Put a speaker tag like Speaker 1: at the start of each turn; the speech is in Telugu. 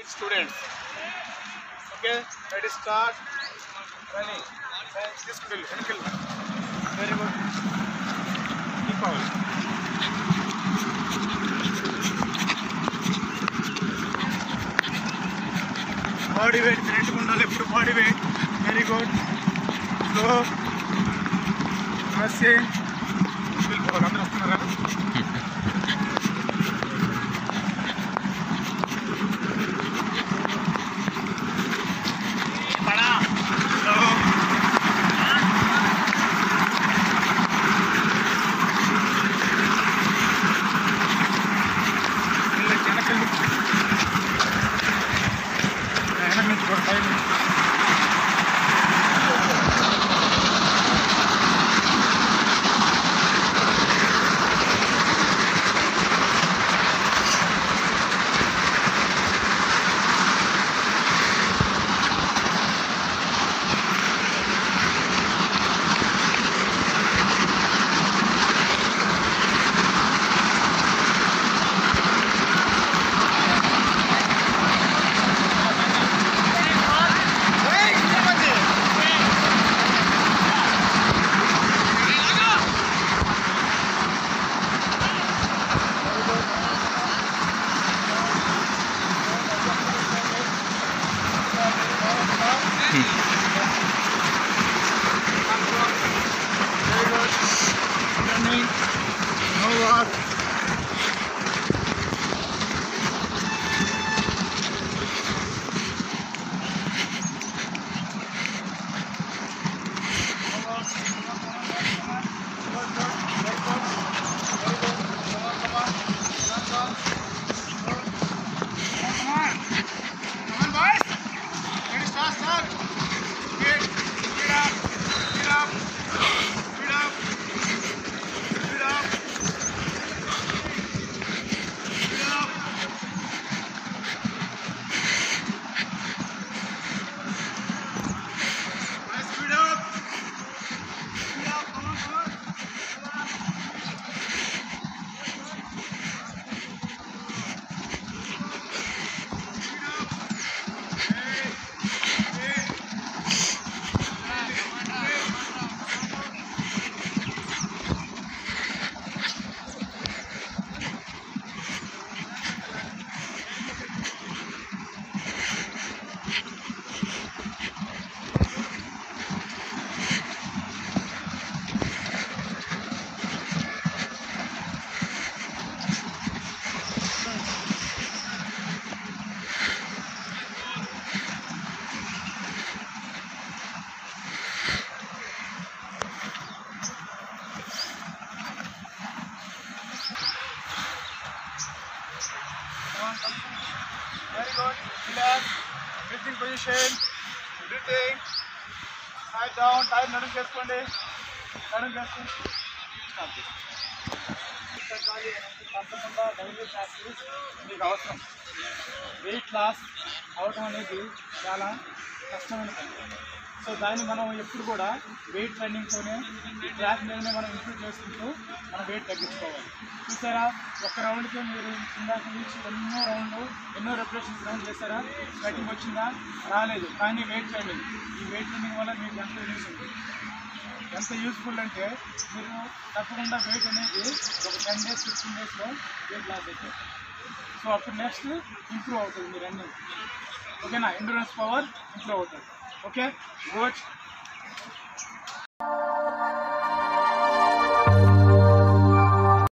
Speaker 1: Students okay ready start running తీసుకెళ్ళి వెనకెళ్ళి వెరీ గుడ్ కీప్ అవ్వాలి బాడీ వెయిట్ కరెక్ట్గా ఉండాలి ఎప్పుడు body weight very good slow నమస్తే వెళ్ళిపోవాలి అందరూ వస్తున్నారా స్లో వెనక్కి వెనక్కి వెనక్కి నుంచి కూడా time Running. No walk. Very good. Relax. Breathing position. Breathing. Side down. Time నడుము చేసుకోండి నడుము చేసుకోండి Stop this. ఖాళీ తప్పకుండా డైలీ ప్రాక్టీస్ మీకు అవసరం వెయిట్ లాస్ అవటం అనేది చాలా కష్టమైన పని సో దాన్ని మనం ఎప్పుడు కూడా వెయిట్ ట్రైనింగ్తోనే ఈ ట్రాక్ మీదనే మనం ఇంప్రూవ్ చేసుకుంటూ మనం వెయిట్ తగ్గించుకోవాలి చూసారా ఒక్క రౌండ్కే మీరు ఇందాక నుంచి ఎన్నో రౌండ్లు ఎన్నో రెప్యులేషన్స్ రౌండ్ చేశారా స్వెటింగ్ వచ్చిందా రాలేదు కానీ వెయిట్ ట్రైనింగ్ ఈ వెయిట్ ట్రైనింగ్ వల్ల మీకు ఎంత యూస్ ఉంది ఎంత యూస్ఫుల్ అంటే మీరు తప్పకుండా వెయిట్ అనేది ఒక టెన్ డేస్ ఫిఫ్టీన్ డేస్లో వెయిట్ లాస్ అవుతుంది సో అప్పుడు నెక్స్ట్ ఇంప్రూవ్ అవుతుంది మీరు అన్నీ ఓకేనా ఎండూరెన్స్ పవర్ ఇంప్రూవ్ అవుతుంది ఓకే గుడ్